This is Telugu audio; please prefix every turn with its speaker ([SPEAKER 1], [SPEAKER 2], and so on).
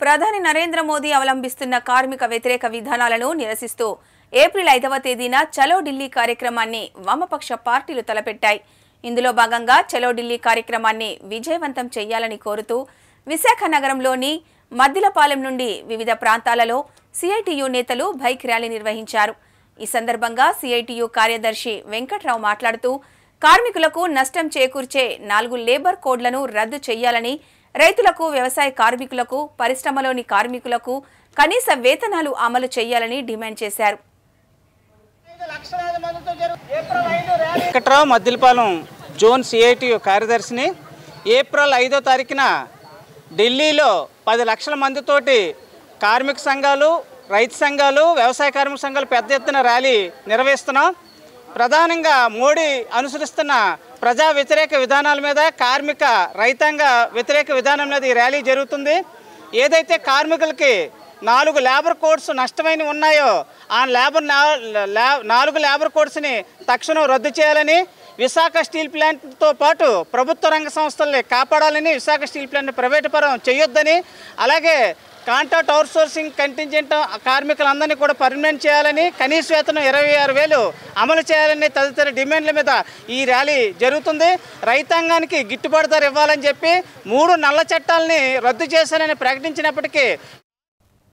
[SPEAKER 1] ప్రధాని నరేంద్ర మోదీ అవలంబిస్తున్న కార్మిక వ్యతిరేక విధానాలను నిరసిస్తూ ఏప్రిల్ ఐదవ తేదీన చలో ఢిల్లీ కార్యక్రమాన్ని వామపక్ష పార్టీలు తలపెట్టాయి ఇందులో భాగంగా చలో ఢిల్లీ కార్యక్రమాన్ని విజయవంతం చేయాలని కోరుతూ విశాఖ నగరంలోని మద్దిలపాలెం నుండి వివిధ ప్రాంతాలలో సిఐటియు నేతలు బైక్ ర్యాలీ నిర్వహించారు ఈ సందర్భంగా సిఐటియు కార్యదర్శి వెంకట్రావు మాట్లాడుతూ కార్మికులకు నష్టం చేకూర్చే నాలుగు లేబర్ కోడ్లను రద్దు చేయాలని రైతులకు వ్యవసాయ కార్మికులకు పరిశ్రమలోని కార్మికులకు కనీస వేతనాలు అమలు చేయాలని డిమాండ్ చేశారు
[SPEAKER 2] వెంకట్రావు మద్దిలపాలెం జోన్ సిఐటి కార్యదర్శిని ఏప్రిల్ ఐదో తారీఖున ఢిల్లీలో పది లక్షల మందితోటి కార్మిక సంఘాలు రైతు సంఘాలు వ్యవసాయ కార్మిక సంఘాలు పెద్ద ఎత్తున ర్యాలీ నిర్వహిస్తున్నాం ప్రధానంగా మోడీ అనుసరిస్తున్న ప్రజా వ్యతిరేక విధానాల మీద కార్మిక రైతాంగ వ్యతిరేక విధానం మీద ఈ ర్యాలీ జరుగుతుంది ఏదైతే కార్మికులకి నాలుగు లేబర్ కోడ్స్ నష్టమైన ఉన్నాయో ఆ లేబర్ నా- లా- నాలుగు లేబర్ కోడ్స్ని తక్షణం రద్దు చేయాలని విశాఖ స్టీల్ ప్లాంట్తో పాటు ప్రభుత్వ రంగ సంస్థల్ని కాపాడాలని విశాఖ స్టీల్ ప్లాంట్ని ప్రైవేటు పరం చేయొద్దని అలాగే కాంట్రాక్ట్ అవుట్సోర్సింగ్ కంటింజెంట్ కార్మికులందరినీ కూడా పర్మనెంట్ చేయాలని కనీస వేతనం ఇరవై ఆరు వేలు అమలు చేయాలని తదితర డిమాండ్ల మీద ఈ ర్యాలీ జరుగుతుంది రైతాంగానికి గిట్టుబాటు ధర ఇవ్వాలని చెప్పి మూడు నల్ల చట్టాలని రద్దు చేశానని ప్రకటించినప్పటికీ